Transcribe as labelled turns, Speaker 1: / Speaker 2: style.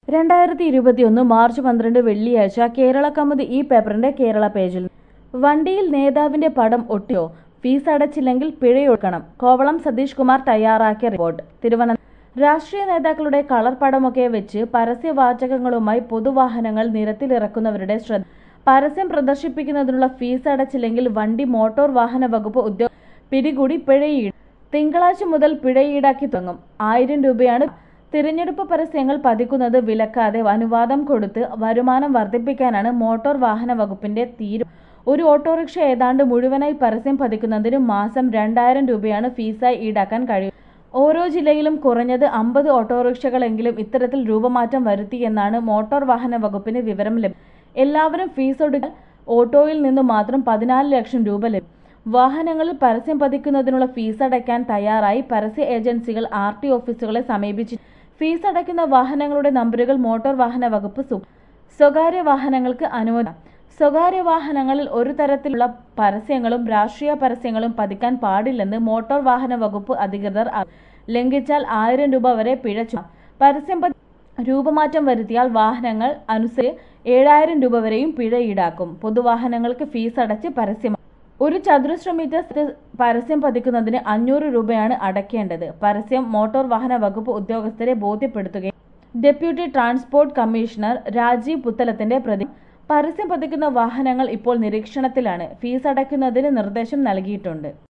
Speaker 1: രണ്ടായിരത്തി ഇരുപത്തിയൊന്ന് മാർച്ച് പന്ത്രണ്ട് വെള്ളിയാഴ്ച കേരള കൗമുദി ഈ പേപ്പറിന്റെ കേരള പേജിൽ വണ്ടിയിൽ നേതാവിന്റെ പടം ഒട്ടിയോ ഫീസ് അടച്ചില്ലെങ്കിൽ പിഴയൊടുക്കണം കോവളം സതീഷ് കുമാർ തയ്യാറാക്കിയ റിപ്പോർട്ട് തിരുവനന്തപുരം രാഷ്ട്രീയ നേതാക്കളുടെ കളർ പടമൊക്കെ വെച്ച് പരസ്യവാചകങ്ങളുമായി പൊതുവാഹനങ്ങൾ നിരത്തിലിറക്കുന്നവരുടെ ശ്രദ്ധ പരസ്യം പ്രദർശിപ്പിക്കുന്നതിനുള്ള ഫീസ് അടച്ചില്ലെങ്കിൽ വണ്ടി മോട്ടോർ വാഹന വകുപ്പ് ഉദ്യോഗ പിടികൂടി പിഴയീട് തിങ്കളാഴ്ച മുതൽ പിഴ ഈടാക്കി തുടങ്ങും ആയിരം രൂപയാണ് തിരഞ്ഞെടുപ്പ് പരസ്യങ്ങൾ പതിക്കുന്നത് വിലക്കാതെ അനുവാദം കൊടുത്ത് വരുമാനം വർദ്ധിപ്പിക്കാനാണ് മോട്ടോർ വാഹന വകുപ്പിന്റെ തീരു ഒരു ഓട്ടോറിക്ഷ ഏതാണ്ട് മുഴുവനായി പരസ്യം പതിക്കുന്നതിന് മാസം രണ്ടായിരം രൂപയാണ് ഫീസായി ഈടാക്കാൻ കഴിയും ഓരോ ജില്ലയിലും കുറഞ്ഞത് അമ്പത് ഓട്ടോറിക്ഷകളെങ്കിലും ഇത്തരത്തിൽ രൂപമാറ്റം വരുത്തിയെന്നാണ് മോട്ടോർ വാഹന വകുപ്പിന് വിവരം ലഭ്യം എല്ലാവരും ഫീസ് ഒടുക്കാൻ ഓട്ടോയിൽ നിന്ന് മാത്രം പതിനാല് ലക്ഷം രൂപ ലഭിക്കും വാഹനങ്ങളിൽ പരസ്യം പതിക്കുന്നതിനുള്ള ഫീസ് അടയ്ക്കാൻ തയ്യാറായി പരസ്യ ഏജൻസികൾ ആർ ടി ഓഫീസുകളെ സമീപിച്ചു ഫീസ് അടയ്ക്കുന്ന വാഹനങ്ങളുടെ നമ്പറുകൾ മോട്ടോർ വാഹന വകുപ്പ് സു സ്വകാര്യ വാഹനങ്ങൾക്ക് അനുമതി സ്വകാര്യ വാഹനങ്ങളിൽ ഒരു തരത്തിലുള്ള പരസ്യങ്ങളും രാഷ്ട്രീയ പരസ്യങ്ങളും പതിക്കാൻ പാടില്ലെന്ന് മോട്ടോർ വാഹന വകുപ്പ് അധികൃതർ അറി- ലംഘിച്ചാൽ ആയിരം രൂപ വരെ പിഴ ചുമ പരസ്യം പതി- രൂപമാറ്റം വരുത്തിയാൽ വാഹനങ്ങൾ അനുസരിച്ച് ഏഴായിരം രൂപ വരെയും പിഴ ഈടാക്കും പൊതുവാഹനങ്ങൾക്ക് ഫീസ് അടച്ച് പരസ്യം ഒരു ചതുരശ്ര മീറ്റർ സ്ഥ- പരസ്യം പതിക്കുന്നതിന് അഞ്ഞൂറ് രൂപയാണ് അടയ്ക്കേണ്ടത് പരസ്യം മോട്ടോർ വാഹന വകുപ്പ് ഉദ്യോഗസ്ഥരെ ബോധ്യപ്പെടുത്തുകയും ഡെപ്യൂട്ടി ട്രാൻസ്പോർട്ട് കമ്മീഷണർ രാജീവ് പുത്തലത്തിന്റെ പ്രതി പരസ്യം പതിക്കുന്ന വാഹനങ്ങൾ ഇപ്പോൾ നിരീക്ഷണത്തിലാണ് ഫീസ് അടയ്ക്കുന്നതിന് നിർദ്ദേശം നൽകിയിട്ടുണ്ട്